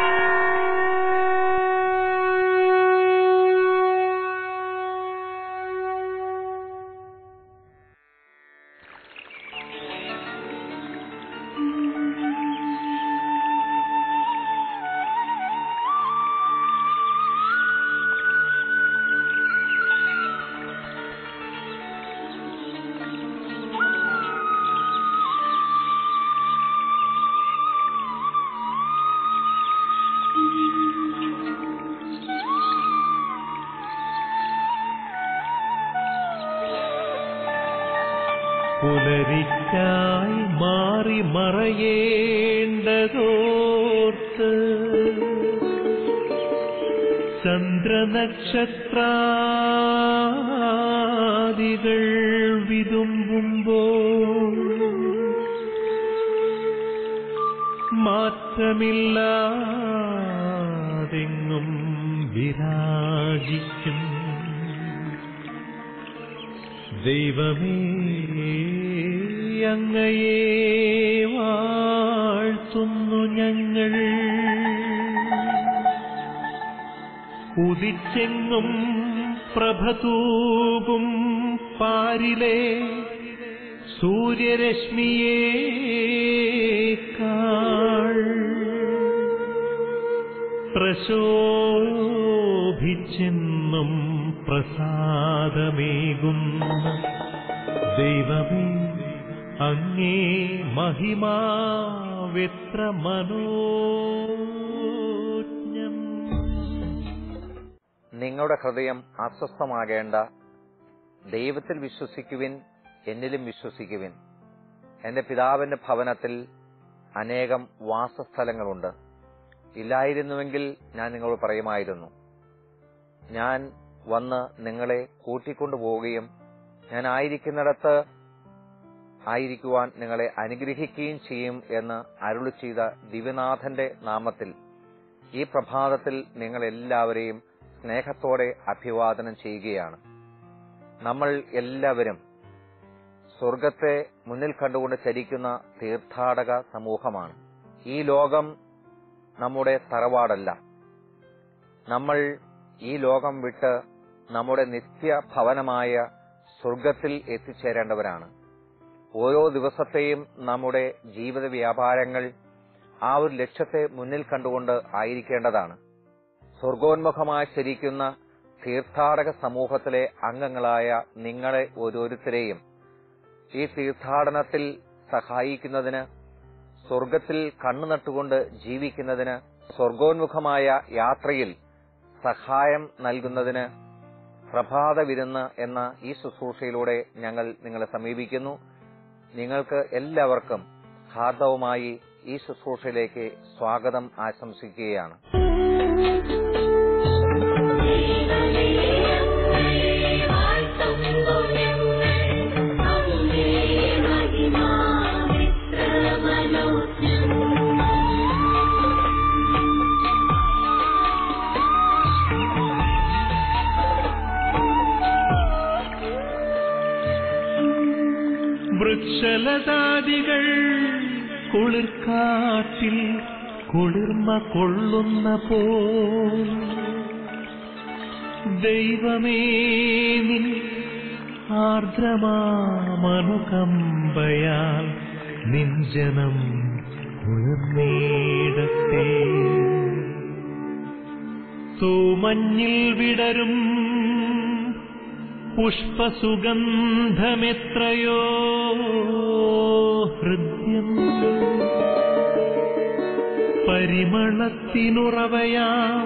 പുലരിക്കായി മാറി മറയേണ്ടതോർത്ത് ചന്ദ്രനക്ഷത്രാദികൾ വിതുമ്പുമ്പോൾ മാറ്റമില്ലാതെങ്ങും വിരാജിക്കും ദൈവമേ അങ്ങയെ വാഴ്ത്തുന്നു ഞങ്ങൾ ഉദിച്ചെങ്ങും പ്രഭതൂകും പാരിലെ സൂര്യരശ്മിയേക്കാൾ പ്രശോഭിച്ചെന്നും പ്രസാദമേകുന്ന ദൈവമേ അങ്ങേ മഹിമാവെത്ര മനോജ്ഞം നിങ്ങളുടെ ഹൃദയം അസ്വസ്ഥമാകേണ്ട ദൈവത്തിൽ വിശ്വസിക്കുവിൻ എന്നിലും വിശ്വസിക്കുവിൻ എന്റെ പിതാവിന്റെ ഭവനത്തിൽ അനേകം വാസസ്ഥലങ്ങളുണ്ട് ഇല്ലായിരുന്നുവെങ്കിൽ ഞാൻ നിങ്ങളോട് പറയുമായിരുന്നു ഞാൻ വന്ന് നിങ്ങളെ കൂട്ടിക്കൊണ്ടുപോവുകയും ഞാൻ ആയിരിക്കുന്നിടത്ത് ആയിരിക്കുവാൻ നിങ്ങളെ അനുഗ്രഹിക്കുകയും ചെയ്യും എന്ന് അരുളി ചെയ്ത ദിവ്യനാഥന്റെ നാമത്തിൽ ഈ പ്രഭാതത്തിൽ നിങ്ങൾ എല്ലാവരെയും സ്നേഹത്തോടെ അഭിവാദനം ചെയ്യുകയാണ് നമ്മൾ എല്ലാവരും സ്വർഗത്തെ മുന്നിൽ കണ്ടുകൊണ്ട് ചരിക്കുന്ന തീർത്ഥാടക സമൂഹമാണ് ഈ ലോകം നമ്മുടെ തറവാടല്ല നമ്മൾ ഈ ലോകം വിട്ട് നമ്മുടെ നിത്യ ഭവനമായ സ്വർഗത്തിൽ എത്തിച്ചേരേണ്ടവരാണ് ഓരോ ദിവസത്തെയും നമ്മുടെ ജീവിത വ്യാപാരങ്ങൾ ആ ഒരു ലക്ഷ്യത്തെ മുന്നിൽ കണ്ടുകൊണ്ട് ആയിരിക്കേണ്ടതാണ് സ്വർഗോന്മുഖമായി ചരിക്കുന്ന തീർത്ഥാടക സമൂഹത്തിലെ അംഗങ്ങളായ നിങ്ങളെ ഓരോരുത്തരെയും ഈ തീർത്ഥാടനത്തിൽ സഹായിക്കുന്നതിന് സ്വർഗത്തിൽ കണ്ണുനട്ടുകൊണ്ട് ജീവിക്കുന്നതിന് സ്വർഗോന്മുഖമായ യാത്രയിൽ സഹായം നൽകുന്നതിന് പ്രഭാത വിരുന്ന് എന്ന ഈ ശുശ്രൂഷയിലൂടെ ഞങ്ങൾ നിങ്ങളെ സമീപിക്കുന്നു നിങ്ങൾക്ക് എല്ലാവർക്കും ഹാർദവുമായി ഈ ശുശ്രൂഷയിലേക്ക് സ്വാഗതം ആശംസിക്കുകയാണ് വൃക്ഷലതാദികൾ കുളിർക്കാറ്റിൽ കുളിർമ കൊള്ളുന്ന പോ ദൈവമേ നിൻ ആർദ്രമാമനുകമ്പയാൽ നിഞ്ജനം കുളിർന്നേടത്തെ തൂമഞ്ഞിൽ വിടരും പുഷ്പസുഗന്ധമെത്രയോ ഹൃദ്യം പരിമളത്തിനുറവയാം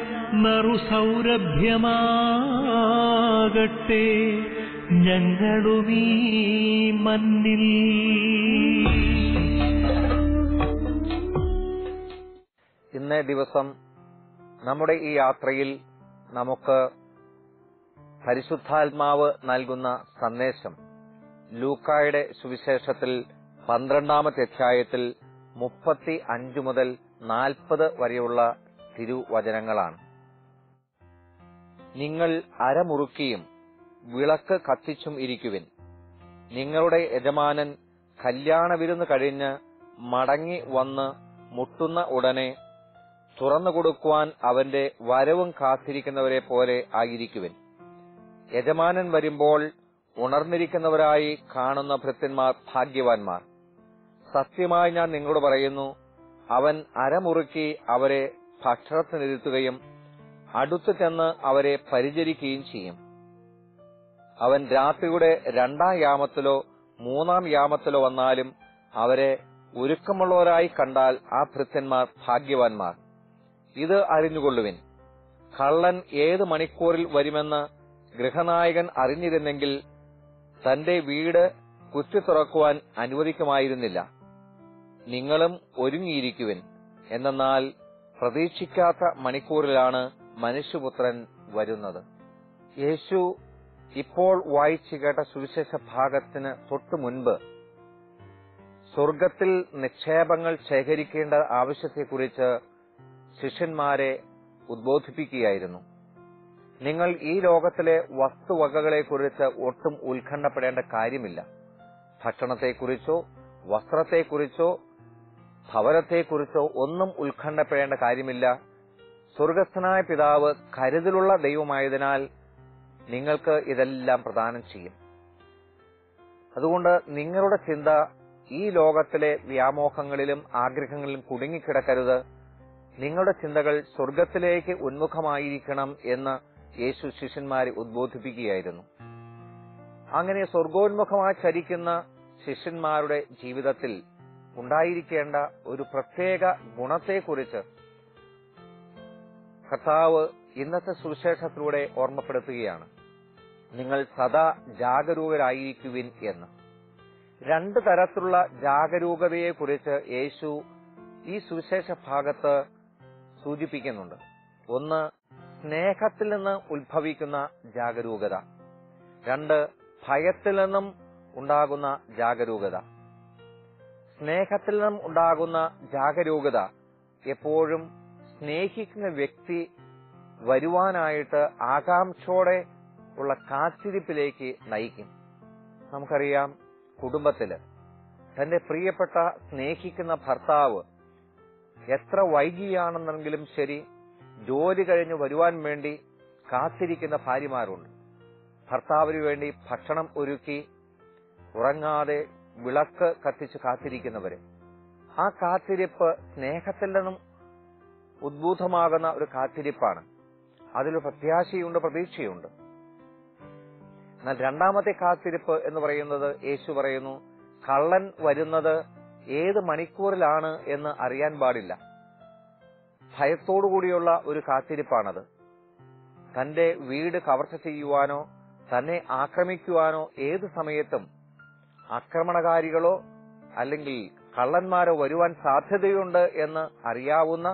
നറുസൗരഭ്യമാകട്ടെ ഞങ്ങളുമീ മണ്ണിൽ ഇന്നേ ദിവസം നമ്മുടെ ഈ യാത്രയിൽ നമുക്ക് പരിശുദ്ധാത്മാവ് നൽകുന്ന സന്ദേശം ലൂക്കായുടെ സുവിശേഷത്തിൽ പന്ത്രണ്ടാമത്തെ അധ്യായത്തിൽ മുപ്പത്തി അഞ്ചു മുതൽ നാൽപ്പത് വരെയുള്ള തിരുവചനങ്ങളാണ് നിങ്ങൾ അരമുറുക്കിയും വിളക്ക് കത്തിച്ചും ഇരിക്കുവിൻ നിങ്ങളുടെ യജമാനൻ കല്യാണ വിരുന്ന് കഴിഞ്ഞ് മടങ്ങി വന്ന് മുട്ടുന്ന ഉടനെ തുറന്നു കൊടുക്കുവാൻ അവന്റെ വരവും കാത്തിരിക്കുന്നവരെ പോലെ ആയിരിക്കുവിൻ യജമാനൻ വരുമ്പോൾ ഉണർന്നിരിക്കുന്നവരായി കാണുന്ന ഭൃത്യന്മാർ ഭാഗ്യവാന്മാർ സത്യമായി ഞാൻ നിങ്ങളോട് പറയുന്നു അവൻ അരമുറുക്കി അവരെ ഭക്ഷണത്തിനിരുത്തുകയും അടുത്തു ചെന്ന് അവരെ പരിചരിക്കുകയും ചെയ്യും അവൻ രാത്രിയുടെ രണ്ടാം യാമത്തിലോ മൂന്നാം യാമത്തിലോ വന്നാലും അവരെ ഒരുക്കമുള്ളവരായി കണ്ടാൽ ആ ഭൃത്യന്മാർ ഭാഗ്യവാന്മാർ ഇത് അറിഞ്ഞുകൊള്ളുവിൻ കള്ളൻ ഏത് മണിക്കൂറിൽ വരുമെന്ന് ഗൃഹനായകൻ അറിഞ്ഞിരുന്നെങ്കിൽ തന്റെ വീട് കുറ്റി തുറക്കുവാൻ അനുവദിക്കുമായിരുന്നില്ല നിങ്ങളും ഒരുങ്ങിയിരിക്കുവിൻ എന്നാൽ പ്രതീക്ഷിക്കാത്ത മണിക്കൂറിലാണ് മനുഷ്യപുത്രൻ വരുന്നത് യേശു ഇപ്പോൾ വായിച്ചു കേട്ട സുവിശേഷ ഭാഗത്തിന് തൊട്ടു മുൻപ് സ്വർഗത്തിൽ നിക്ഷേപങ്ങൾ ശേഖരിക്കേണ്ട ആവശ്യത്തെക്കുറിച്ച് ശിഷ്യന്മാരെ ഉദ്ബോധിപ്പിക്കുകയായിരുന്നു നിങ്ങൾ ഈ ലോകത്തിലെ വസ്തുവകകളെക്കുറിച്ച് ഒട്ടും ഉത്കണ്ഠപ്പെടേണ്ട കാര്യമില്ല ഭക്ഷണത്തെക്കുറിച്ചോ വസ്ത്രത്തെക്കുറിച്ചോ ഭവനത്തെക്കുറിച്ചോ ഒന്നും ഉത്കണ്ഠപ്പെടേണ്ട കാര്യമില്ല സ്വർഗസ്ഥനായ പിതാവ് കരുതലുള്ള ദൈവമായതിനാൽ നിങ്ങൾക്ക് ഇതെല്ലാം പ്രദാനം ചെയ്യും അതുകൊണ്ട് നിങ്ങളുടെ ചിന്ത ഈ ലോകത്തിലെ വ്യാമോഹങ്ങളിലും ആഗ്രഹങ്ങളിലും കുടുങ്ങിക്കിടക്കരുത് നിങ്ങളുടെ ചിന്തകൾ സ്വർഗത്തിലേക്ക് ഉന്മുഖമായിരിക്കണം എന്ന് യേശു ശിഷ്യന്മാരെ ഉദ്ബോധിപ്പിക്കുകയായിരുന്നു അങ്ങനെ സ്വർഗോന്മുഖമായി ചരിക്കുന്ന ശിഷ്യന്മാരുടെ ജീവിതത്തിൽ ഉണ്ടായിരിക്കേണ്ട ഒരു പ്രത്യേക ഗുണത്തെക്കുറിച്ച് കർത്താവ് ഇന്നത്തെ സുവിശേഷത്തിലൂടെ ഓർമ്മപ്പെടുത്തുകയാണ് നിങ്ങൾ സദാ ജാഗരൂകരായിരിക്കുവിൻ എന്ന് രണ്ട് തരത്തിലുള്ള ജാഗരൂകതയെക്കുറിച്ച് യേശു ഈ സുവിശേഷ ഭാഗത്ത് സൂചിപ്പിക്കുന്നുണ്ട് ഒന്ന് സ്നേഹത്തിൽ നിന്ന് ഉത്ഭവിക്കുന്ന ജാഗരൂകത രണ്ട് ഭയത്തിൽ നിന്നും ഉണ്ടാകുന്ന ജാഗരൂകത സ്നേഹത്തിൽ നിന്നും ഉണ്ടാകുന്ന ജാഗരൂകത എപ്പോഴും സ്നേഹിക്കുന്ന വ്യക്തി വരുവാനായിട്ട് ആകാംക്ഷയോടെ ഉള്ള കാത്തിരിപ്പിലേക്ക് നയിക്കും നമുക്കറിയാം കുടുംബത്തില് തന്റെ പ്രിയപ്പെട്ട സ്നേഹിക്കുന്ന ഭർത്താവ് എത്ര വൈകിയാണെന്നെങ്കിലും ശരി ജോലി കഴിഞ്ഞ് വരുവാൻ വേണ്ടി കാത്തിരിക്കുന്ന ഭാര്യമാരുണ്ട് ഭർത്താവിന് വേണ്ടി ഭക്ഷണം ഒരുക്കി ഉറങ്ങാതെ വിളക്ക് കത്തിച്ച് കാത്തിരിക്കുന്നവര് ആ കാത്തിരിപ്പ് സ്നേഹത്തിൽ നിന്നും ഉദ്ഭൂതമാകുന്ന ഒരു കാത്തിരിപ്പാണ് അതിൽ പ്രത്യാശയുണ്ട് പ്രതീക്ഷയുണ്ട് എന്നാൽ രണ്ടാമത്തെ കാത്തിരിപ്പ് എന്ന് പറയുന്നത് യേശു പറയുന്നു കള്ളൻ വരുന്നത് ഏത് മണിക്കൂറിലാണ് എന്ന് അറിയാൻ പാടില്ല ഭയത്തോടുകൂടിയുള്ള ഒരു കാത്തിരിപ്പാണത് തന്റെ വീട് കവർച്ച ചെയ്യുവാനോ തന്നെ ആക്രമിക്കുവാനോ ഏത് സമയത്തും ആക്രമണകാരികളോ അല്ലെങ്കിൽ കള്ളന്മാരോ വരുവാൻ സാധ്യതയുണ്ട് എന്ന് അറിയാവുന്ന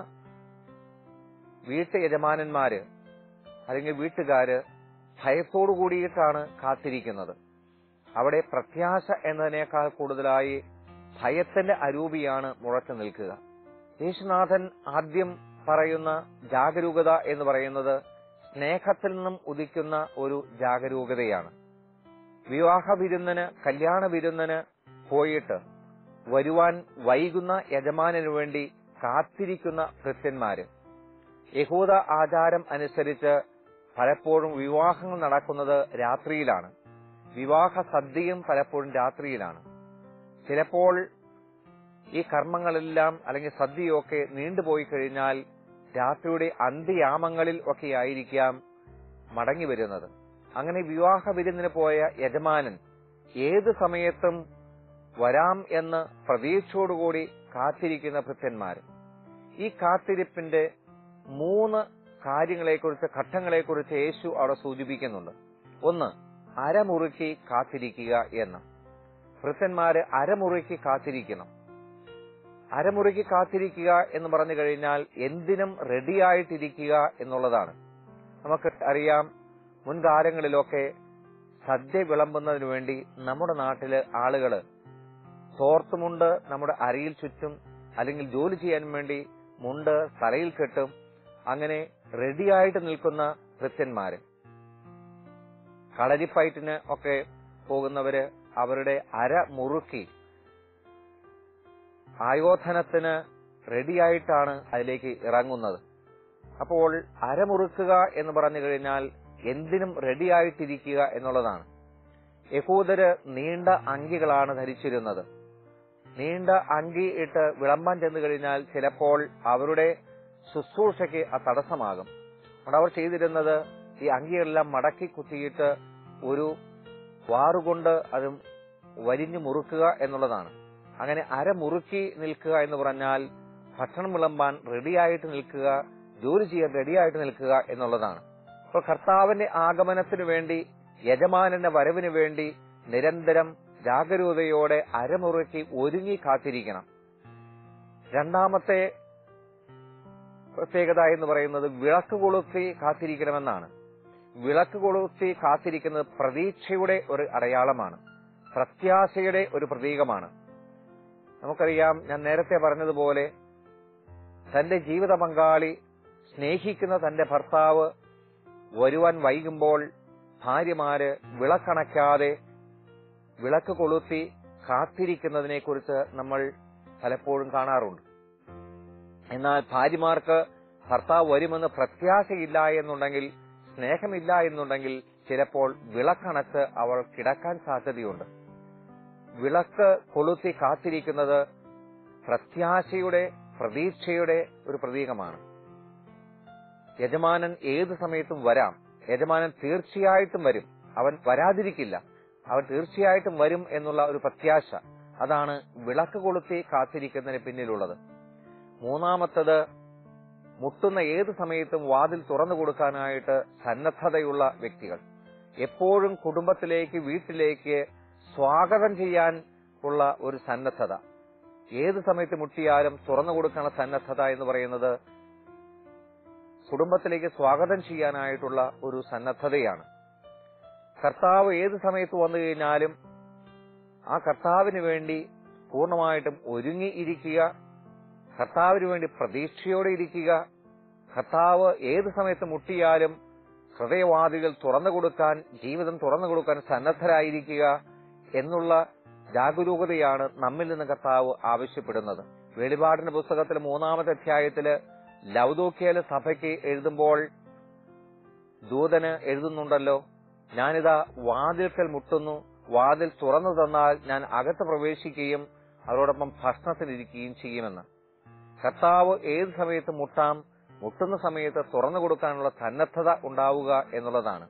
വീട്ടു യജമാനന്മാര് അല്ലെങ്കിൽ വീട്ടുകാര് ഭയത്തോടു കൂടിയിട്ടാണ് കാത്തിരിക്കുന്നത് അവിടെ പ്രത്യാശ എന്നതിനേക്കാൾ കൂടുതലായി ഭയത്തിന്റെ അരൂപിയാണ് മുഴച്ചു നിൽക്കുക യേശുനാഥൻ ആദ്യം പറയുന്ന ജാഗരൂകത എന്ന് പറയുന്നത് സ്നേഹത്തിൽ നിന്നും ഉദിക്കുന്ന ഒരു ജാഗരൂകതയാണ് വിവാഹ വിരുന്നിന് കല്യാണ വിരുന്നിന് പോയിട്ട് വരുവാൻ വൈകുന്ന യജമാനു വേണ്ടി കാത്തിരിക്കുന്ന ഭൃത്യന്മാര് യഹൂദ ആചാരം അനുസരിച്ച് പലപ്പോഴും വിവാഹങ്ങൾ നടക്കുന്നത് രാത്രിയിലാണ് വിവാഹ സദ്യയും പലപ്പോഴും രാത്രിയിലാണ് ചിലപ്പോൾ ഈ കർമ്മങ്ങളെല്ലാം അല്ലെങ്കിൽ സദ്യയൊക്കെ നീണ്ടുപോയി കഴിഞ്ഞാൽ രാത്രിയുടെ അന്ത്യയാമങ്ങളിൽ ഒക്കെ ആയിരിക്കാം മടങ്ങി വരുന്നത് അങ്ങനെ വിവാഹ വിരുന്നിന് പോയ യജമാനൻ ഏത് സമയത്തും വരാം എന്ന് പ്രതീക്ഷയോടുകൂടി കാത്തിരിക്കുന്ന ഭൃത്യന്മാർ ഈ കാത്തിരിപ്പിന്റെ മൂന്ന് കാര്യങ്ങളെക്കുറിച്ച് ഘട്ടങ്ങളെക്കുറിച്ച് യേശു അവിടെ സൂചിപ്പിക്കുന്നുണ്ട് ഒന്ന് അരമുറുക്കി കാത്തിരിക്കുക എന്ന് ഭൃത്യന്മാര് അരമുറുക്കി കാത്തിരിക്കണം അരമുറുക്കി കാത്തിരിക്കുക എന്ന് പറഞ്ഞു കഴിഞ്ഞാൽ എന്തിനും റെഡിയായിട്ടിരിക്കുക എന്നുള്ളതാണ് നമുക്ക് അറിയാം മുൻകാലങ്ങളിലൊക്കെ സദ്യ വിളമ്പുന്നതിന് വേണ്ടി നമ്മുടെ നാട്ടില് ആളുകള് തോർത്തുമുണ്ട് നമ്മുടെ അരയിൽ ചുറ്റും അല്ലെങ്കിൽ ജോലി ചെയ്യാൻ വേണ്ടി മുണ്ട് തലയിൽ കെട്ടും അങ്ങനെ റെഡിയായിട്ട് നിൽക്കുന്ന ഭൃത്യന്മാര് കളരിപ്പയറ്റിന് ഒക്കെ പോകുന്നവര് അവരുടെ അര മുറുക്കി ആയോധനത്തിന് റെഡിയായിട്ടാണ് അതിലേക്ക് ഇറങ്ങുന്നത് അപ്പോൾ അരമുറുക്കുക എന്ന് പറഞ്ഞു കഴിഞ്ഞാൽ എന്തിനും റെഡിയായിട്ടിരിക്കുക എന്നുള്ളതാണ് യഹൂദര് നീണ്ട അങ്കികളാണ് ധരിച്ചിരുന്നത് നീണ്ട അങ്കി ഇട്ട് വിളമ്പാൻ ചെന്നു കഴിഞ്ഞാൽ ചിലപ്പോൾ അവരുടെ ശുശ്രൂഷയ്ക്ക് ആ തടസ്സമാകും അവിടെ അവർ ചെയ്തിരുന്നത് ഈ അങ്കികളെല്ലാം മടക്കി കുത്തിയിട്ട് ഒരു വാറുകൊണ്ട് അത് വരിഞ്ഞു മുറുക്കുക എന്നുള്ളതാണ് അങ്ങനെ അരമുറുക്കി നിൽക്കുക എന്ന് പറഞ്ഞാൽ ഭക്ഷണം വിളമ്പാൻ റെഡിയായിട്ട് നിൽക്കുക ജോലി ചെയ്യാൻ റെഡിയായിട്ട് നിൽക്കുക എന്നുള്ളതാണ് അപ്പോൾ കർത്താവിന്റെ ആഗമനത്തിനു വേണ്ടി യജമാനന്റെ വരവിന് വേണ്ടി നിരന്തരം ജാഗരൂകതയോടെ അരമുറുക്കി ഒരുങ്ങി കാത്തിരിക്കണം രണ്ടാമത്തെ പ്രത്യേകത എന്ന് പറയുന്നത് വിളക്ക് കൊളുത്തി കാത്തിരിക്കണമെന്നാണ് വിളക്ക് കൊളുത്തി കാത്തിരിക്കുന്നത് പ്രതീക്ഷയുടെ ഒരു അടയാളമാണ് പ്രത്യാശയുടെ ഒരു പ്രതീകമാണ് നമുക്കറിയാം ഞാൻ നേരത്തെ പറഞ്ഞതുപോലെ തന്റെ ജീവിത പങ്കാളി സ്നേഹിക്കുന്ന തന്റെ ഭർത്താവ് വരുവാൻ വൈകുമ്പോൾ ഭാര്യമാര് വിളക്കണയ്ക്കാതെ വിളക്ക് കൊളുത്തി കാത്തിരിക്കുന്നതിനെ കുറിച്ച് നമ്മൾ പലപ്പോഴും കാണാറുണ്ട് എന്നാൽ ഭാര്യമാർക്ക് ഭർത്താവ് വരുമെന്ന് പ്രത്യാശയില്ല എന്നുണ്ടെങ്കിൽ സ്നേഹമില്ല എന്നുണ്ടെങ്കിൽ ചിലപ്പോൾ വിളക്കണച്ച് അവൾ കിടക്കാൻ സാധ്യതയുണ്ട് വിളക്ക് കൊളുത്തി കാത്തിരിക്കുന്നത് പ്രത്യാശയുടെ പ്രതീക്ഷയുടെ ഒരു പ്രതീകമാണ് യജമാനൻ ഏത് സമയത്തും വരാം യജമാനൻ തീർച്ചയായിട്ടും വരും അവൻ വരാതിരിക്കില്ല അവൻ തീർച്ചയായിട്ടും വരും എന്നുള്ള ഒരു പ്രത്യാശ അതാണ് വിളക്ക് കൊളുത്തി കാത്തിരിക്കുന്നതിന് പിന്നിലുള്ളത് മൂന്നാമത്തത് മുട്ടുന്ന ഏത് സമയത്തും വാതിൽ തുറന്നു കൊടുക്കാനായിട്ട് സന്നദ്ധതയുള്ള വ്യക്തികൾ എപ്പോഴും കുടുംബത്തിലേക്ക് വീട്ടിലേക്ക് സ്വാഗതം ചെയ്യാൻ ഉള്ള ഒരു സന്നദ്ധത ഏത് സമയത്ത് മുട്ടിയാലും തുറന്നു കൊടുക്കാനുള്ള സന്നദ്ധത എന്ന് പറയുന്നത് കുടുംബത്തിലേക്ക് സ്വാഗതം ചെയ്യാനായിട്ടുള്ള ഒരു സന്നദ്ധതയാണ് കർത്താവ് ഏത് സമയത്ത് വന്നു കഴിഞ്ഞാലും ആ കർത്താവിന് വേണ്ടി പൂർണ്ണമായിട്ടും ഒരുങ്ങി ഇരിക്കുക കർത്താവിന് വേണ്ടി പ്രതീക്ഷയോടെ ഇരിക്കുക കർത്താവ് ഏത് സമയത്ത് മുട്ടിയാലും ഹൃദയവാദികൾ തുറന്നു കൊടുക്കാൻ ജീവിതം തുറന്നു കൊടുക്കാൻ സന്നദ്ധരായിരിക്കുക എന്നുള്ള ജാഗരൂകതയാണ് നമ്മിൽ നിന്ന് കർത്താവ് ആവശ്യപ്പെടുന്നത് വെളിപാടിന്റെ പുസ്തകത്തിൽ മൂന്നാമത്തെ അധ്യായത്തില് ലൗദോക്കിയയിലെ സഭയ്ക്ക് എഴുതുമ്പോൾ ദൂതന് എഴുതുന്നുണ്ടല്ലോ ഞാനിതാ വാതിൽക്കൽ മുട്ടുന്നു വാതിൽ തുറന്നു തന്നാൽ ഞാൻ അകത്ത് പ്രവേശിക്കുകയും അവരോടൊപ്പം ഭക്ഷണത്തിനിരിക്കുകയും ചെയ്യുമെന്ന് കർത്താവ് ഏത് സമയത്ത് മുട്ടാം മുട്ടുന്ന സമയത്ത് തുറന്നു കൊടുക്കാനുള്ള സന്നദ്ധത ഉണ്ടാവുക എന്നുള്ളതാണ്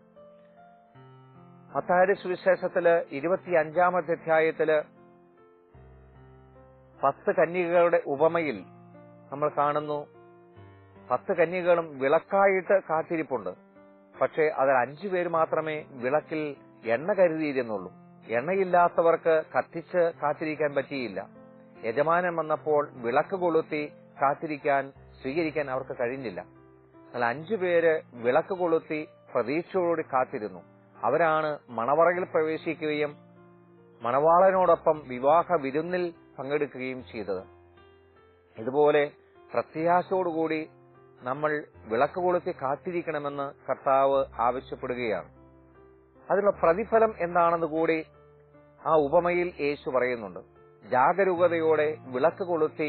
മത്തായുടെ സുവിശേഷത്തില് ഇരുപത്തി അഞ്ചാമത്തെ അധ്യായത്തില് പത്ത് കന്യകകളുടെ ഉപമയിൽ നമ്മൾ കാണുന്നു പത്ത് കന്യകകളും വിളക്കായിട്ട് കാത്തിരിപ്പുണ്ട് പക്ഷേ അതിൽ അഞ്ചു പേര് മാത്രമേ വിളക്കിൽ എണ്ണ കരുതിയിരുന്നുള്ളൂ എണ്ണയില്ലാത്തവർക്ക് കത്തിച്ച് കാത്തിരിക്കാൻ പറ്റിയില്ല യജമാനൻ വന്നപ്പോൾ വിളക്ക് കൊളുത്തി കാത്തിരിക്കാൻ സ്വീകരിക്കാൻ അവർക്ക് കഴിഞ്ഞില്ല എന്നാൽ അഞ്ചു പേര് വിളക്ക് കൊളുത്തി പ്രതീക്ഷയോടുകൂടി കാത്തിരുന്നു അവരാണ് മണവറയിൽ പ്രവേശിക്കുകയും മണവാളനോടൊപ്പം വിവാഹ വിരുന്നിൽ പങ്കെടുക്കുകയും ചെയ്തത് ഇതുപോലെ പ്രത്യാശയോടുകൂടി നമ്മൾ വിളക്ക് കൊളുത്തി കാത്തിരിക്കണമെന്ന് കർത്താവ് ആവശ്യപ്പെടുകയാണ് അതിനുള്ള പ്രതിഫലം എന്താണെന്ന് കൂടി ആ ഉപമയിൽ യേശു പറയുന്നുണ്ട് ജാഗരൂകതയോടെ വിളക്ക് കൊളുത്തി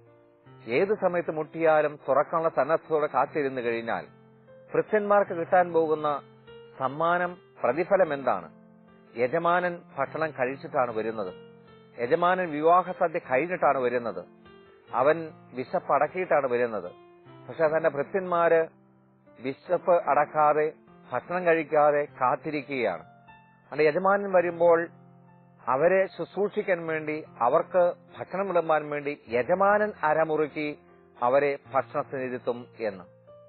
ഏത് സമയത്ത് മുട്ടിയാലും തുറക്കാനുള്ള സന്നദ്ധതയോടെ കാത്തിരുന്നു കഴിഞ്ഞാൽ ഭൃത്യന്മാർക്ക് കിട്ടാൻ പോകുന്ന സമ്മാനം പ്രതിഫലം എന്താണ് യജമാനൻ ഭക്ഷണം കഴിച്ചിട്ടാണ് വരുന്നത് യജമാനൻ വിവാഹ സദ്യ കഴിഞ്ഞിട്ടാണ് വരുന്നത് അവൻ വിശപ്പടക്കിയിട്ടാണ് വരുന്നത് പക്ഷെ തന്റെ ഭൃത്യന്മാര് വിശപ്പ് അടക്കാതെ ഭക്ഷണം കഴിക്കാതെ കാത്തിരിക്കുകയാണ് അതുകൊണ്ട് യജമാനൻ വരുമ്പോൾ അവരെ ശുശ്രൂഷിക്കാൻ വേണ്ടി അവർക്ക് ഭക്ഷണം വിളമ്പാൻ വേണ്ടി യജമാനൻ അരമുറുക്കി അവരെ ഭക്ഷണത്തിനിരുത്തും എന്ന്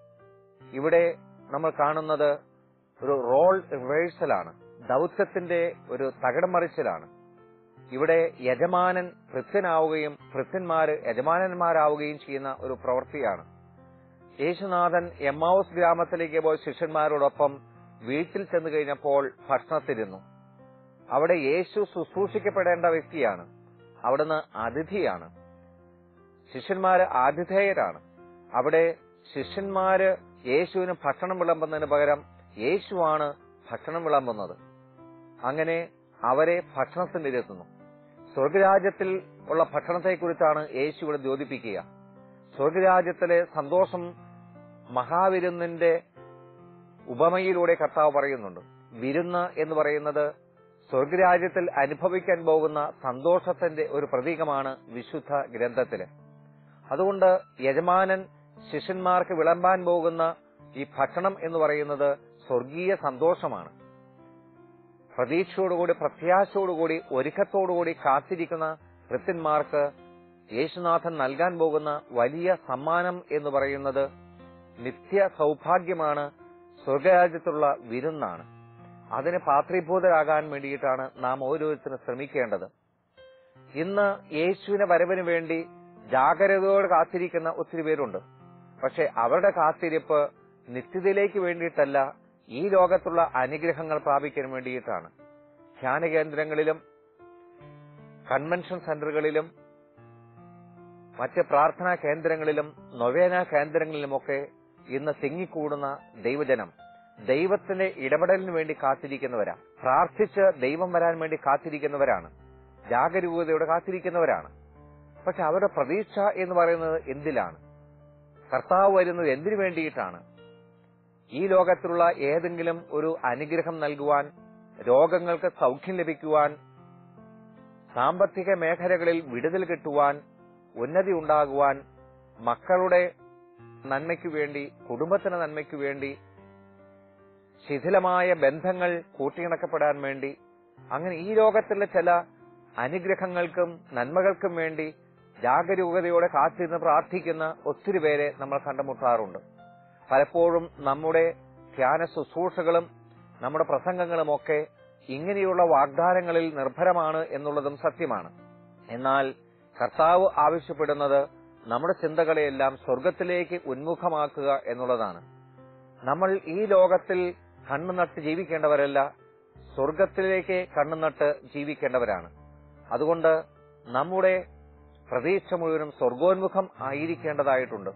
ഇവിടെ നമ്മൾ കാണുന്നത് ഒരു റോൾ റിവേഴ്സലാണ് ദൗത്യത്തിന്റെ ഒരു തകിടം മറിച്ചിലാണ് ഇവിടെ യജമാനൻ ഭൃത്യനാവുകയും ഭൃത്യന്മാര് യജമാനന്മാരാവുകയും ചെയ്യുന്ന ഒരു പ്രവൃത്തിയാണ് യേശുനാഥൻ എമ്മാവൂസ് ഗ്രാമത്തിലേക്ക് പോയ ശിഷ്യന്മാരോടൊപ്പം വീട്ടിൽ ചെന്ന് കഴിഞ്ഞപ്പോൾ ഭക്ഷണത്തിരുന്നു അവിടെ യേശു ശുശ്രൂഷിക്കപ്പെടേണ്ട വ്യക്തിയാണ് അവിടുന്ന് അതിഥിയാണ് ശിഷ്യന്മാര് ആതിഥേയരാണ് അവിടെ ശിഷ്യന്മാര് യേശുവിന് ഭക്ഷണം വിളമ്പുന്നതിന് പകരം യേശുവാണ് ഭക്ഷണം വിളമ്പുന്നത് അങ്ങനെ അവരെ ഭക്ഷണത്തിനിരുത്തുന്നു സ്വർഗരാജ്യത്തിൽ ഉള്ള ഭക്ഷണത്തെക്കുറിച്ചാണ് യേശു ഇവിടെ ദ്യോതിപ്പിക്കുക സ്വർഗരാജ്യത്തിലെ സന്തോഷം മഹാവിരുന്നിന്റെ ഉപമയിലൂടെ കർത്താവ് പറയുന്നുണ്ട് വിരുന്ന് എന്ന് പറയുന്നത് സ്വർഗരാജ്യത്തിൽ അനുഭവിക്കാൻ പോകുന്ന സന്തോഷത്തിന്റെ ഒരു പ്രതീകമാണ് വിശുദ്ധ ഗ്രന്ഥത്തില് അതുകൊണ്ട് യജമാനൻ ശിഷ്യന്മാർക്ക് വിളമ്പാൻ പോകുന്ന ഈ ഭക്ഷണം എന്ന് പറയുന്നത് സ്വർഗീയ സന്തോഷമാണ് പ്രതീക്ഷയോടുകൂടി പ്രത്യാശയോടുകൂടി ഒരുക്കത്തോടുകൂടി കാത്തിരിക്കുന്ന ഭൃത്യന്മാർക്ക് യേശുനാഥൻ നൽകാൻ പോകുന്ന വലിയ സമ്മാനം എന്ന് പറയുന്നത് നിത്യ സൗഭാഗ്യമാണ് സ്വർഗരാജ്യത്തുള്ള വിരുന്നാണ് അതിന് പാത്രീഭൂതരാകാൻ വേണ്ടിയിട്ടാണ് നാം ഓരോരുത്തരും ശ്രമിക്കേണ്ടത് ഇന്ന് യേശുവിന്റെ വരവിന് വേണ്ടി ജാഗ്രതയോടെ കാത്തിരിക്കുന്ന ഒത്തിരി പേരുണ്ട് പക്ഷെ അവരുടെ കാത്തിരിപ്പ് നിത്യതയിലേക്ക് വേണ്ടിയിട്ടല്ല ഈ ലോകത്തുള്ള അനുഗ്രഹങ്ങൾ പ്രാപിക്കാൻ വേണ്ടിയിട്ടാണ് ധ്യാന കേന്ദ്രങ്ങളിലും കൺവെൻഷൻ സെന്ററുകളിലും മറ്റ് പ്രാർത്ഥനാ കേന്ദ്രങ്ങളിലും നൊവേന കേന്ദ്രങ്ങളിലുമൊക്കെ ഇന്ന് തിങ്ങിക്കൂടുന്ന ദൈവജനം ദൈവത്തിന്റെ ഇടപെടലിന് വേണ്ടി കാത്തിരിക്കുന്നവരാ പ്രാർത്ഥിച്ച് ദൈവം വരാൻ വേണ്ടി കാത്തിരിക്കുന്നവരാണ് ജാഗരൂകതയോടെ കാത്തിരിക്കുന്നവരാണ് പക്ഷെ അവരുടെ പ്രതീക്ഷ എന്ന് പറയുന്നത് എന്തിലാണ് കർത്താവ് വരുന്നത് എന്തിനു വേണ്ടിയിട്ടാണ് ഈ ലോകത്തിലുള്ള ഏതെങ്കിലും ഒരു അനുഗ്രഹം നൽകുവാൻ രോഗങ്ങൾക്ക് സൗഖ്യം ലഭിക്കുവാൻ സാമ്പത്തിക മേഖലകളിൽ വിടുതൽ കിട്ടുവാൻ ഉന്നതി ഉണ്ടാകുവാൻ മക്കളുടെ നന്മയ്ക്കു വേണ്ടി കുടുംബത്തിന് നന്മയ്ക്കു വേണ്ടി ശിഥിലമായ ബന്ധങ്ങൾ കൂട്ടിയിണക്കപ്പെടാൻ വേണ്ടി അങ്ങനെ ഈ ലോകത്തിലെ ചില അനുഗ്രഹങ്ങൾക്കും നന്മകൾക്കും വേണ്ടി ജാഗരൂകതയോടെ കാത്തിരുന്ന് പ്രാർത്ഥിക്കുന്ന ഒത്തിരി പേരെ നമ്മൾ കണ്ടുമുട്ടാറുണ്ട് പലപ്പോഴും നമ്മുടെ ധ്യാന ശുശ്രൂഷകളും നമ്മുടെ പ്രസംഗങ്ങളുമൊക്കെ ഇങ്ങനെയുള്ള വാഗ്ദാനങ്ങളിൽ നിർഭരമാണ് എന്നുള്ളതും സത്യമാണ് എന്നാൽ കർത്താവ് ആവശ്യപ്പെടുന്നത് നമ്മുടെ ചിന്തകളെയെല്ലാം സ്വർഗത്തിലേക്ക് ഉന്മുഖമാക്കുക എന്നുള്ളതാണ് നമ്മൾ ഈ ലോകത്തിൽ കണ്ണുനട്ട് ജീവിക്കേണ്ടവരല്ല സ്വർഗത്തിലേക്ക് കണ്ണുനട്ട് ജീവിക്കേണ്ടവരാണ് അതുകൊണ്ട് നമ്മുടെ പ്രതീക്ഷ മുഴുവനും സ്വർഗോന്മുഖം ആയിരിക്കേണ്ടതായിട്ടുണ്ട്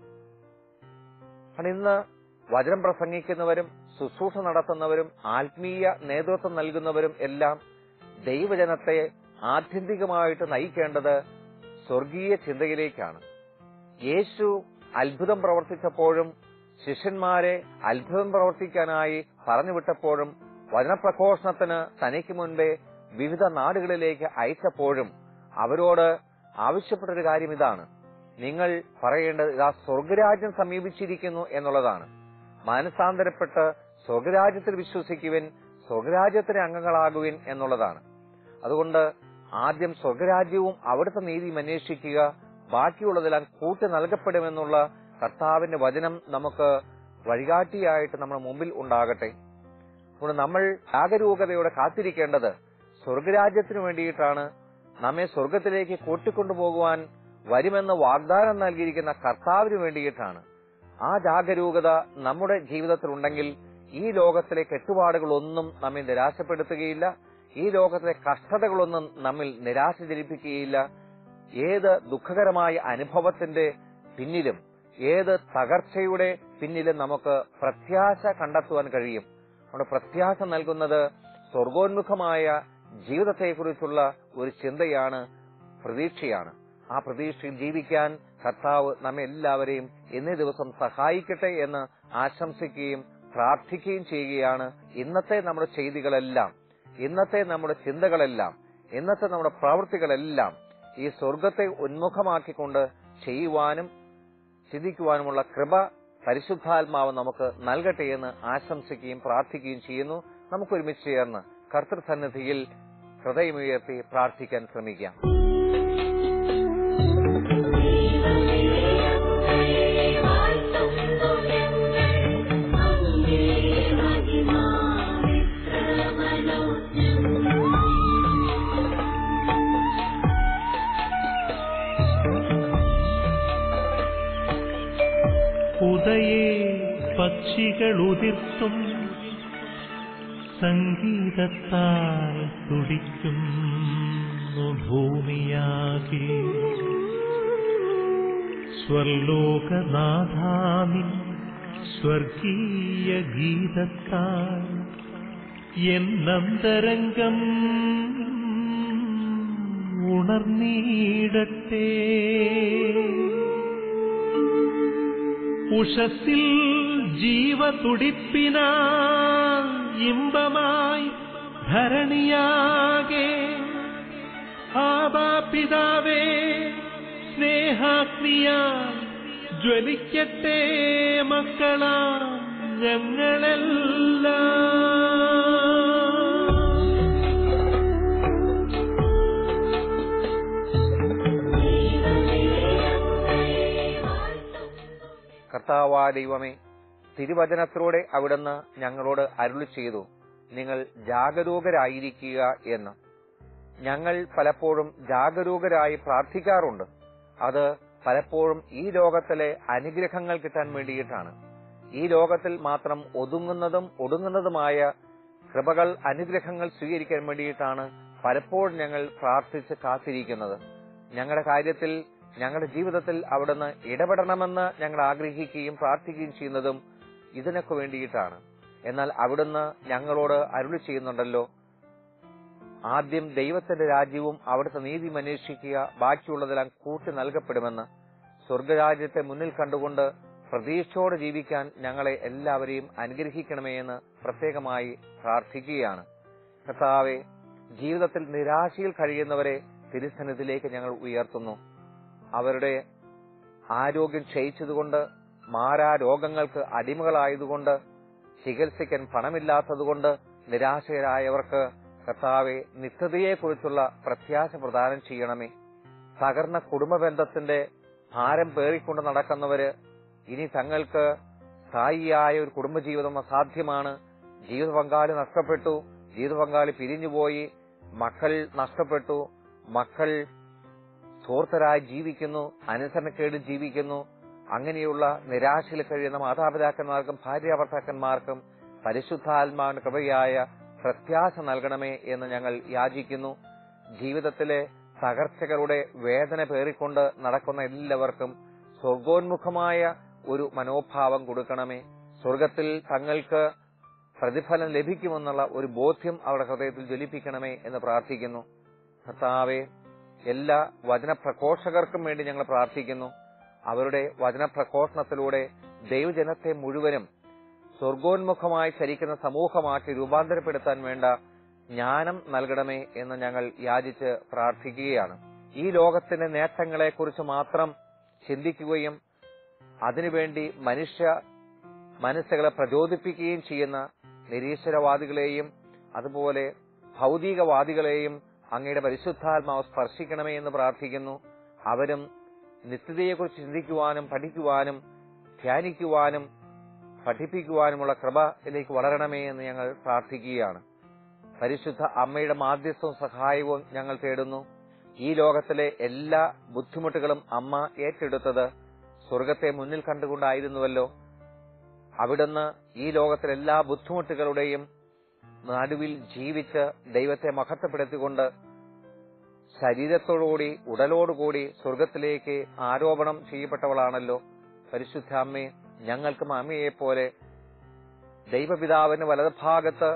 കാരണം ഇന്ന് വചനം പ്രസംഗിക്കുന്നവരും ശുശ്രൂഷ നടത്തുന്നവരും ആത്മീയ നേതൃത്വം നൽകുന്നവരും എല്ലാം ദൈവജനത്തെ ആത്യന്തികമായിട്ട് നയിക്കേണ്ടത് സ്വർഗീയ ചിന്തയിലേക്കാണ് യേശു അത്ഭുതം പ്രവർത്തിച്ചപ്പോഴും ശിഷ്യന്മാരെ അത്ഭുതം പ്രവർത്തിക്കാനായി പറഞ്ഞുവിട്ടപ്പോഴും വചനപ്രഘോഷണത്തിന് തനിക്ക് മുൻപേ വിവിധ നാടുകളിലേക്ക് അയച്ചപ്പോഴും അവരോട് ആവശ്യപ്പെട്ടൊരു കാര്യം ഇതാണ് നിങ്ങൾ പറയേണ്ടത് ഇതാ സ്വർഗരാജ്യം സമീപിച്ചിരിക്കുന്നു എന്നുള്ളതാണ് മാനസാന്തരപ്പെട്ട് സ്വർഗരാജ്യത്തിൽ വിശ്വസിക്കുവിൻ സ്വർഗരാജ്യത്തിന്റെ അംഗങ്ങളാകുവിൻ എന്നുള്ളതാണ് അതുകൊണ്ട് ആദ്യം സ്വർഗരാജ്യവും അവിടുത്തെ നീതിയും അന്വേഷിക്കുക ബാക്കിയുള്ളതെല്ലാം കൂട്ടി നൽകപ്പെടുമെന്നുള്ള കർത്താവിന്റെ വചനം നമുക്ക് വഴികാട്ടിയായിട്ട് നമ്മുടെ മുമ്പിൽ ഉണ്ടാകട്ടെ അതുകൊണ്ട് നമ്മൾ ജാഗരൂകതയോടെ കാത്തിരിക്കേണ്ടത് സ്വർഗരാജ്യത്തിനു വേണ്ടിയിട്ടാണ് നമ്മെ സ്വർഗത്തിലേക്ക് കൂട്ടിക്കൊണ്ടുപോകുവാൻ വരുമെന്ന് വാഗ്ദാനം നൽകിയിരിക്കുന്ന കർത്താവിന് വേണ്ടിയിട്ടാണ് ആ ജാഗരൂകത നമ്മുടെ ജീവിതത്തിലുണ്ടെങ്കിൽ ഈ ലോകത്തിലെ കെട്ടുപാടുകളൊന്നും നമ്മെ നിരാശപ്പെടുത്തുകയില്ല ഈ ലോകത്തിലെ കഷ്ടതകളൊന്നും നമ്മിൽ നിരാശ ജനിപ്പിക്കുകയില്ല ഏത് ദുഃഖകരമായ അനുഭവത്തിന്റെ പിന്നിലും ഏത് തകർച്ചയുടെ പിന്നിലും നമുക്ക് പ്രത്യാശ കണ്ടെത്തുവാൻ കഴിയും നമ്മുടെ പ്രത്യാശ നൽകുന്നത് സ്വർഗോന്മുഖമായ ജീവിതത്തെക്കുറിച്ചുള്ള ഒരു ചിന്തയാണ് പ്രതീക്ഷയാണ് ആ പ്രതീക്ഷയിൽ ജീവിക്കാൻ കർത്താവ് നമ്മെ എല്ലാവരെയും എന്നേ ദിവസം സഹായിക്കട്ടെ എന്ന് ആശംസിക്കുകയും പ്രാർത്ഥിക്കുകയും ചെയ്യുകയാണ് ഇന്നത്തെ നമ്മുടെ ചെയ്തികളെല്ലാം ഇന്നത്തെ നമ്മുടെ ചിന്തകളെല്ലാം ഇന്നത്തെ നമ്മുടെ പ്രവൃത്തികളെല്ലാം ഈ സ്വർഗത്തെ ഉന്മുഖമാക്കിക്കൊണ്ട് ചെയ്യുവാനും ചിന്തിക്കുവാനുമുള്ള കൃപ പരിശുദ്ധാത്മാവ് നമുക്ക് നൽകട്ടെ എന്ന് ആശംസിക്കുകയും പ്രാർത്ഥിക്കുകയും ചെയ്യുന്നു നമുക്ക് ഒരുമിച്ച് ചേർന്ന് കർത്തൃസന്നിധിയിൽ ഹൃദയമുയർത്തി പ്രാർത്ഥിക്കാൻ ശ്രമിക്കാം ഉദയേ പക്ഷികൾ ഉതിർത്തും സംഗീതത്താൽ തുടിക്കുന്നു ഭൂമിയാകെ സ്വർലോകനാഥാമി സ്വർഗീയ ഗീതത്താൽ എന്നന്തരംഗം ഉണർന്നീടട്ടെ ഉഷസ്സിൽ ജീവതുടിപ്പിന ഇമ്പമായി ധരണിയാകെ ആബാപിതാവേ സ്നേഹാഗ്നിയ ജ്വലിക്കട്ടെ മക്കളാ ഞങ്ങളെല്ലാം കർത്താവാ ദൈവമേ തിരുവചനത്തിലൂടെ അവിടുന്ന് ഞങ്ങളോട് അരുളി ചെയ്തു നിങ്ങൾ ജാഗരൂകരായിരിക്കുക എന്ന് ഞങ്ങൾ പലപ്പോഴും ജാഗരൂകരായി പ്രാർത്ഥിക്കാറുണ്ട് അത് പലപ്പോഴും ഈ ലോകത്തിലെ അനുഗ്രഹങ്ങൾ കിട്ടാൻ വേണ്ടിയിട്ടാണ് ഈ ലോകത്തിൽ മാത്രം ഒതുങ്ങുന്നതും ഒടുങ്ങുന്നതുമായ കൃപകൾ അനുഗ്രഹങ്ങൾ സ്വീകരിക്കാൻ വേണ്ടിയിട്ടാണ് പലപ്പോഴും ഞങ്ങൾ പ്രാർത്ഥിച്ച് കാത്തിരിക്കുന്നത് ഞങ്ങളുടെ കാര്യത്തിൽ ഞങ്ങളുടെ ജീവിതത്തിൽ അവിടുന്ന് ഇടപെടണമെന്ന് ഞങ്ങൾ ആഗ്രഹിക്കുകയും പ്രാർത്ഥിക്കുകയും ചെയ്യുന്നതും ഇതിനൊക്കെ വേണ്ടിയിട്ടാണ് എന്നാൽ അവിടുന്ന് ഞങ്ങളോട് അരുളി ചെയ്യുന്നുണ്ടല്ലോ ആദ്യം ദൈവത്തിന്റെ രാജ്യവും അവിടുത്തെ നീതിയും അന്വേഷിക്കുക ബാക്കിയുള്ളതെല്ലാം കൂട്ടി നൽകപ്പെടുമെന്ന് സ്വർഗരാജ്യത്തെ മുന്നിൽ കണ്ടുകൊണ്ട് പ്രതീക്ഷയോടെ ജീവിക്കാൻ ഞങ്ങളെ എല്ലാവരെയും അനുഗ്രഹിക്കണമേ എന്ന് പ്രത്യേകമായി പ്രാർത്ഥിക്കുകയാണ് കർത്താവെ ജീവിതത്തിൽ നിരാശയിൽ കഴിയുന്നവരെ തിരുസന്നിധിയിലേക്ക് ഞങ്ങൾ ഉയർത്തുന്നു അവരുടെ ആരോഗ്യം ക്ഷയിച്ചതുകൊണ്ട് മാരാ രോഗങ്ങൾക്ക് അടിമകളായതുകൊണ്ട് ചികിത്സിക്കാൻ പണമില്ലാത്തതുകൊണ്ട് നിരാശരായവർക്ക് കർത്താവെ നിത്യതയെക്കുറിച്ചുള്ള പ്രത്യാശ പ്രദാനം ചെയ്യണമേ തകർന്ന കുടുംബ ബന്ധത്തിന്റെ ഭാരം പേറിക്കൊണ്ട് നടക്കുന്നവര് ഇനി തങ്ങൾക്ക് സ്ഥായിയായ ഒരു കുടുംബജീവിതം അസാധ്യമാണ് ജീവിത പങ്കാളി നഷ്ടപ്പെട്ടു ജീവിത പങ്കാളി പിരിഞ്ഞുപോയി മക്കൾ നഷ്ടപ്പെട്ടു മക്കൾ ധൂർത്തരായി ജീവിക്കുന്നു അനുസരണക്കേട് ജീവിക്കുന്നു അങ്ങനെയുള്ള നിരാശയിൽ കഴിയുന്ന മാതാപിതാക്കന്മാർക്കും ഭാര്യാഭർത്താക്കന്മാർക്കും പരിശുദ്ധാത്മാവിന്റെ കൃപയായ പ്രത്യാശ നൽകണമേ എന്ന് ഞങ്ങൾ യാചിക്കുന്നു ജീവിതത്തിലെ തകർച്ചകളുടെ വേദന പേറിക്കൊണ്ട് നടക്കുന്ന എല്ലാവർക്കും സ്വർഗോന്മുഖമായ ഒരു മനോഭാവം കൊടുക്കണമേ സ്വർഗത്തിൽ തങ്ങൾക്ക് പ്രതിഫലം ലഭിക്കുമെന്നുള്ള ഒരു ബോധ്യം അവരുടെ ഹൃദയത്തിൽ ജ്വലിപ്പിക്കണമേ എന്ന് പ്രാർത്ഥിക്കുന്നു കർത്താവെ എല്ലാ വചനപ്രഘോഷകർക്കും വേണ്ടി ഞങ്ങൾ പ്രാർത്ഥിക്കുന്നു അവരുടെ വചനപ്രഘോഷണത്തിലൂടെ ദൈവജനത്തെ മുഴുവനും സ്വർഗോന്മുഖമായി ചരിക്കുന്ന സമൂഹമാക്കി രൂപാന്തരപ്പെടുത്താൻ വേണ്ട ജ്ഞാനം നൽകണമേ എന്ന് ഞങ്ങൾ യാചിച്ച് പ്രാർത്ഥിക്കുകയാണ് ഈ ലോകത്തിന്റെ നേട്ടങ്ങളെക്കുറിച്ച് മാത്രം ചിന്തിക്കുകയും അതിനുവേണ്ടി മനുഷ്യ മനസ്സുകളെ പ്രചോദിപ്പിക്കുകയും ചെയ്യുന്ന നിരീശ്വരവാദികളെയും അതുപോലെ ഭൗതികവാദികളെയും അങ്ങയുടെ പരിശുദ്ധാത്മാവ് സ്പർശിക്കണമേ എന്ന് പ്രാർത്ഥിക്കുന്നു അവരും നിത്യതയെക്കുറിച്ച് ചിന്തിക്കുവാനും പഠിക്കുവാനും ധ്യാനിക്കുവാനും പഠിപ്പിക്കുവാനുമുള്ള കൃപയിലേക്ക് വളരണമേ എന്ന് ഞങ്ങൾ പ്രാർത്ഥിക്കുകയാണ് പരിശുദ്ധ അമ്മയുടെ മാധ്യസ്ഥവും സഹായവും ഞങ്ങൾ തേടുന്നു ഈ ലോകത്തിലെ എല്ലാ ബുദ്ധിമുട്ടുകളും അമ്മ ഏറ്റെടുത്തത് സ്വർഗത്തെ മുന്നിൽ കണ്ടുകൊണ്ടായിരുന്നുവല്ലോ അവിടുന്ന് ഈ ലോകത്തിലെ എല്ലാ ബുദ്ധിമുട്ടുകളുടെയും നടുവിൽ ജീവിച്ച് ദൈവത്തെ മഹത്വപ്പെടുത്തിക്കൊണ്ട് ശരീരത്തോടുകൂടി ഉടലോടുകൂടി സ്വർഗത്തിലേക്ക് ആരോപണം ചെയ്യപ്പെട്ടവളാണല്ലോ പരിശുദ്ധ അമ്മേ ഞങ്ങൾക്കും അമ്മയെ പോലെ ദൈവപിതാവിന് വലതുഭാഗത്ത്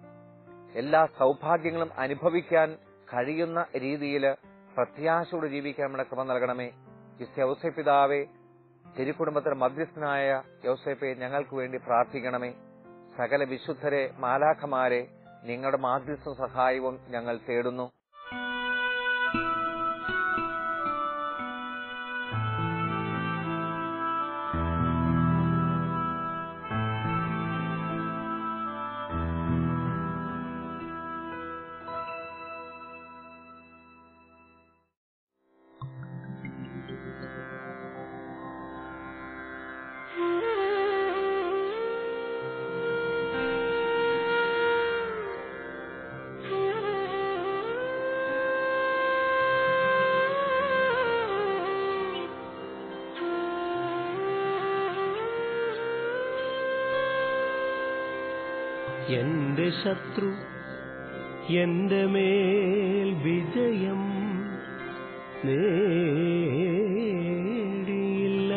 എല്ലാ സൗഭാഗ്യങ്ങളും അനുഭവിക്കാൻ കഴിയുന്ന രീതിയിൽ പ്രത്യാശയോട് ജീവിക്കാൻ നമ്മുടെ കൃപ നൽകണമേ യൗസേ പിതാവെ തിരുക്കുടുംബത്തിന് മധ്യസ്ഥനായ യൗസേപ്പെ ഞങ്ങൾക്ക് വേണ്ടി പ്രാർത്ഥിക്കണമേ സകല വിശുദ്ധരെ മാലാഖമാരെ നിങ്ങളുടെ മാധ്യസ്ഥ സഹായവും ഞങ്ങൾ തേടുന്നു എന്റെ ശത്രു എന്റെ മേൽ വിജയം നേടിയില്ല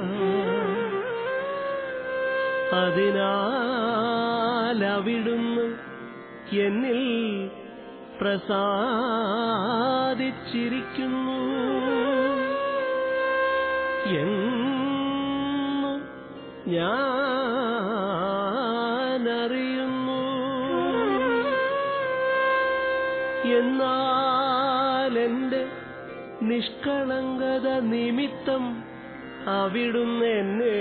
അതിനാൽ അവിടുന്ന് എന്നിൽ പ്രസാദിച്ചിരിക്കുന്നു എന്നും ഞാനറിയുന്നു എന്നാൽ എന്റെ നിഷ്കളങ്കത നിമിത്തം അവിടുന്ന് എന്നെ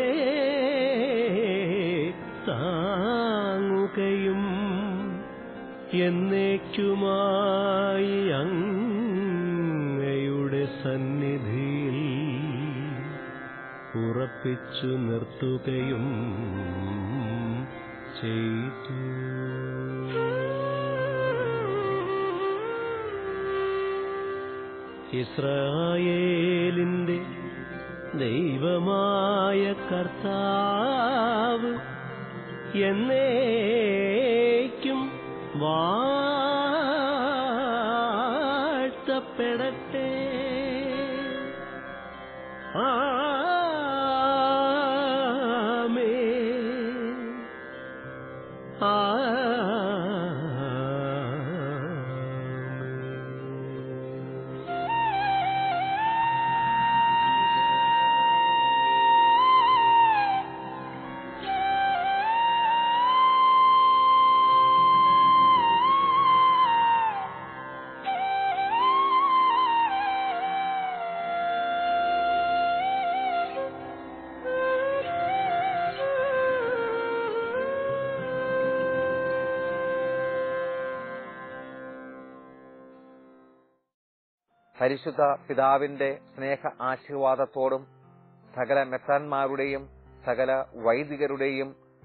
താങ്ങുകയും എന്നേക്കുമായി അങ്ങയുടെ സന്നിധിയിൽ ഉറപ്പിച്ചു നിർത്തുകയും ചെയ്തു ഇസ്രായേലിന്റെ ദൈവമായ കർത്താവ് എന്നേക്കും വാഴ്ത്തപ്പെടട്ടെ ആമേൻ ആമേൻ പരിശുദ്ധ പിതാവിന്റെ സ്നേഹ ആശീർവാദത്തോടും സകല മെത്രാന്മാരുടെയും സകല വൈദികരുടെയും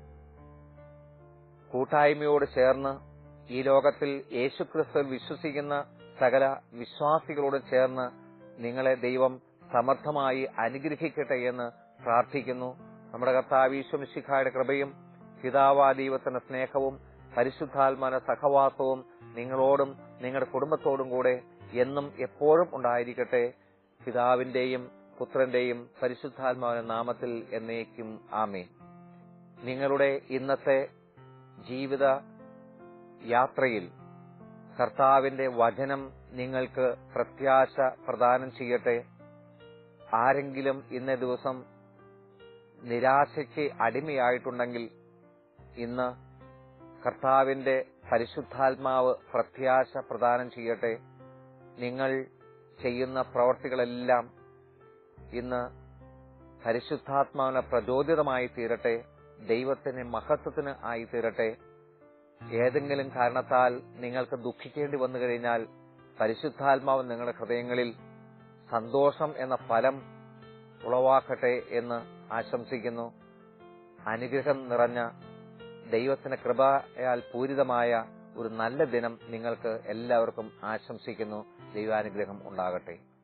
കൂട്ടായ്മയോട് ചേർന്ന് ഈ ലോകത്തിൽ യേശുക്രിസ്തുവിൽ വിശ്വസിക്കുന്ന സകല വിശ്വാസികളോട് ചേർന്ന് നിങ്ങളെ ദൈവം സമർത്ഥമായി അനുഗ്രഹിക്കട്ടെ എന്ന് പ്രാർത്ഥിക്കുന്നു നമ്മുടെ കർത്താവീശ്വമിശിഖായുടെ കൃപയും പിതാവാ ദൈവത്തിന്റെ സ്നേഹവും പരിശുദ്ധാത്മാന സഹവാസവും നിങ്ങളോടും നിങ്ങളുടെ കുടുംബത്തോടും കൂടെ എന്നും എപ്പോഴും ഉണ്ടായിരിക്കട്ടെ പിതാവിന്റെയും പുത്രന്റെയും പരിശുദ്ധാത്മാവിന്റെ നാമത്തിൽ എന്നേക്കും ആമേൻ നിങ്ങളുടെ ഇന്നത്തെ ജീവിത യാത്രയിൽ കർത്താവിന്റെ വചനം നിങ്ങൾക്ക് പ്രത്യാശ പ്രദാനം ചെയ്യട്ടെ ആരെങ്കിലും ഇന്നേ ദിവസം നിരാശയ്ക്ക് അടിമയായിട്ടുണ്ടെങ്കിൽ ഇന്ന് കർത്താവിന്റെ പരിശുദ്ധാത്മാവ് പ്രത്യാശ പ്രദാനം ചെയ്യട്ടെ നിങ്ങൾ ചെയ്യുന്ന പ്രവർത്തികളെല്ലാം ഇന്ന് പരിശുദ്ധാത്മാവിന് പ്രചോദിതമായി തീരട്ടെ ദൈവത്തിന് മഹത്വത്തിന് ആയി തീരട്ടെ ഏതെങ്കിലും കാരണത്താൽ നിങ്ങൾക്ക് ദുഃഖിക്കേണ്ടി വന്നു കഴിഞ്ഞാൽ പരിശുദ്ധാത്മാവ് നിങ്ങളുടെ ഹൃദയങ്ങളിൽ സന്തോഷം എന്ന ഫലം ഉളവാക്കട്ടെ എന്ന് ആശംസിക്കുന്നു അനുഗ്രഹം നിറഞ്ഞ ദൈവത്തിന്റെ കൃപയാൽ പൂരിതമായ ഒരു നല്ല ദിനം നിങ്ങൾക്ക് എല്ലാവർക്കും ആശംസിക്കുന്നു ദൈവാനുഗ്രഹം ഉണ്ടാകട്ടെ